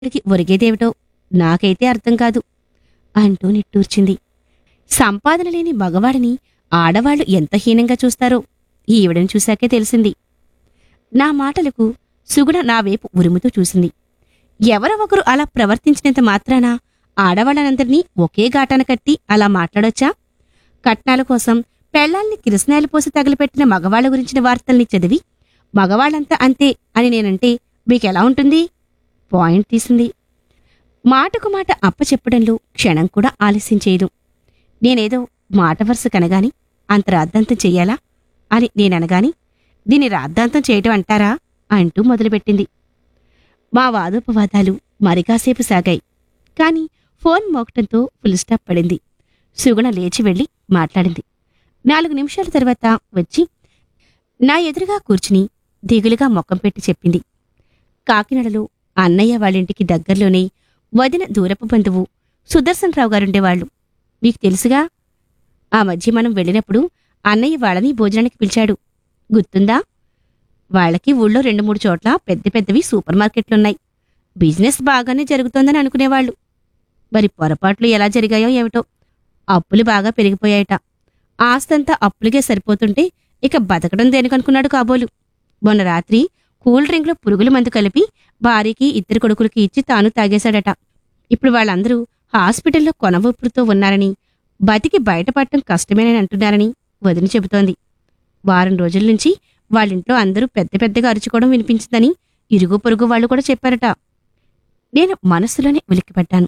ఇక్కడికి ఒరిగేదేమిటో నాకైతే అర్థం కాదు అంటూ నిట్టూర్చింది సంపాదన లేని మగవాడిని ఆడవాళ్లు ఎంత హీనంగా చూస్తారో ఈవిడని చూశాకే తెలిసింది నా మాటలకు సుగుణ నా వైపు ఉరుముతూ చూసింది ఎవరో ఒకరు అలా ప్రవర్తించినంత మాత్రాన ఆడవాళ్ళనందరినీ ఒకే ఘాటాన కట్టి అలా మాట్లాడొచ్చా కట్నాల కోసం పెళ్లాల్ని కిరసనాయలు పోసి తగిలిపెట్టిన మగవాళ్ల గురించిన వార్తల్ని చదివి మగవాళ్ళంతా అంతే అని నేనంటే మీకెలా ఉంటుంది పాయింట్ తీసింది మాటకు మాట అప్పచెప్పడంలో క్షణం కూడా ఆలస్యం చేయదు నేనేదో మాట వరుస కనగాని అంత రాద్ధాంతం చెయ్యాలా అని నేననగాని దీన్ని రాద్ధాంతం చేయటం అంటారా అంటూ మొదలుపెట్టింది మా వాదోపవాదాలు మరికాసేపు సాగాయి కాని ఫోన్ మోగటంతో ఫుల్ స్టాప్ పడింది సుగుణ లేచి వెళ్లి మాట్లాడింది నాలుగు నిమిషాల తర్వాత వచ్చి నా ఎదురుగా కూర్చుని దిగులుగా మొక్కం పెట్టి చెప్పింది కాకినాడలో అన్నయ్య వాళ్ళింటికి దగ్గరలోనే వదిన దూరపు బంధువు సుదర్శన్ రావు గారుండేవాళ్లు మీకు తెలుసుగా ఆ మధ్య మనం వెళ్ళినప్పుడు అన్నయ్య వాళ్ళని భోజనానికి పిలిచాడు గుర్తుందా వాళ్ళకి ఊళ్ళో రెండు మూడు చోట్ల పెద్ద పెద్దవి సూపర్ మార్కెట్లున్నాయి బిజినెస్ బాగానే జరుగుతోందని అనుకునేవాళ్ళు మరి పొరపాట్లు ఎలా జరిగాయో ఏమిటో అప్పులు బాగా పెరిగిపోయాయట ఆస్తంతా అప్పులుగే సరిపోతుంటే ఇక బతకడం దేనికనుకున్నాడు కాబోలు మొన్న రాత్రి కూల్ డ్రింక్లో పురుగుల మందు కలిపి భార్యకి ఇద్దరు కొడుకులకి ఇచ్చి తాను తాగేశాడట ఇప్పుడు వాళ్ళందరూ హాస్పిటల్లో కొనవొప్పుడుతో ఉన్నారని బతికి బయటపడటం కష్టమేనని అంటున్నారని వదిన చెబుతోంది వారం రోజుల నుంచి వాళ్ళింట్లో అందరూ పెద్ద పెద్దగా అరుచుకోవడం వినిపించిందని ఇరుగు పొరుగు వాళ్ళు కూడా చెప్పారట నేను మనస్సులోనే ఉలిక్కిపడ్డాను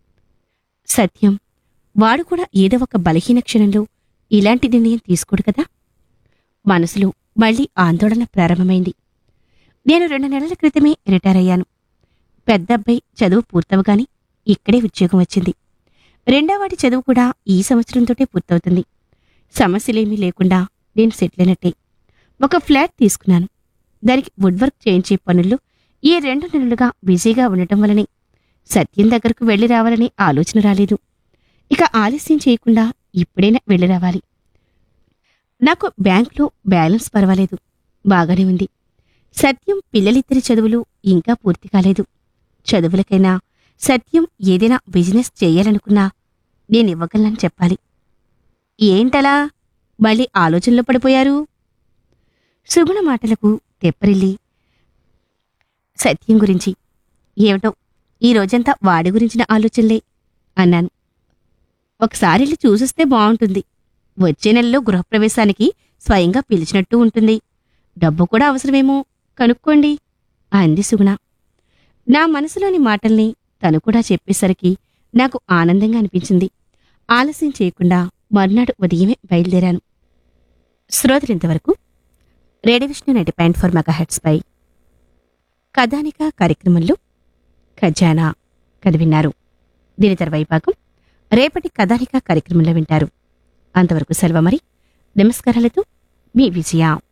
సత్యం వాడు కూడా ఏదో ఒక బలహీన క్షణంలో ఇలాంటి నిర్ణయం తీసుకోడు కదా మనసులో మళ్ళీ ఆందోళన ప్రారంభమైంది నేను రెండు నెలల క్రితమే రిటైర్ అయ్యాను పెద్ద అబ్బాయి చదువు పూర్తవగానే ఇక్కడే ఉద్యోగం వచ్చింది రెండోవాడి చదువు కూడా ఈ సంవత్సరంతోటే పూర్తవుతుంది సమస్యలేమీ లేకుండా నేను సెటిల్ అయినట్టే ఒక ఫ్లాట్ తీసుకున్నాను దానికి వుడ్ వర్క్ చేయించే పనుల్లో ఈ రెండు నెలలుగా బిజీగా ఉండటం వలనే సత్యం దగ్గరకు వెళ్లి రావాలనే ఆలోచన రాలేదు ఇక ఆలస్యం చేయకుండా ఇప్పుడైనా వెళ్లి రావాలి నాకు బ్యాంకులో బ్యాలెన్స్ పర్వాలేదు బాగానే ఉంది సత్యం పిల్లలిద్దరి చదువులు ఇంకా పూర్తి కాలేదు చదువులకైనా సత్యం ఏదైనా బిజినెస్ చేయాలనుకున్నా నేను ఇవ్వగలనని చెప్పాలి ఏంటలా మళ్ళీ ఆలోచనలో పడిపోయారు సుగుణ మాటలకు తెప్పరిల్లి సత్యం గురించి ఏమిటో ఈ రోజంతా వాడి గురించిన ఆలోచనలే అన్నాను ఒకసారి వెళ్ళి చూసిస్తే బాగుంటుంది వచ్చే నెలలో గృహప్రవేశానికి స్వయంగా పిలిచినట్టు ఉంటుంది డబ్బు కూడా అవసరమేమో కనుక్కోండి అంది సుగుణ నా మనసులోని మాటల్ని తను కూడా చెప్పేసరికి నాకు ఆనందంగా అనిపించింది ఆలస్యం చేయకుండా మర్నాడు ఉదయమే బయలుదేరాను శ్రోతలింతవరకు radio Vishnu ninety point four mega పై కథానిక కార్యక్రమంలో ఖజానా కథ విన్నారు దీని తర్వాయి భాగం రేపటి కథానిక కార్యక్రమంలో వింటారు అంతవరకు సెలవు మరి నమస్కారాలతో మీ విజయ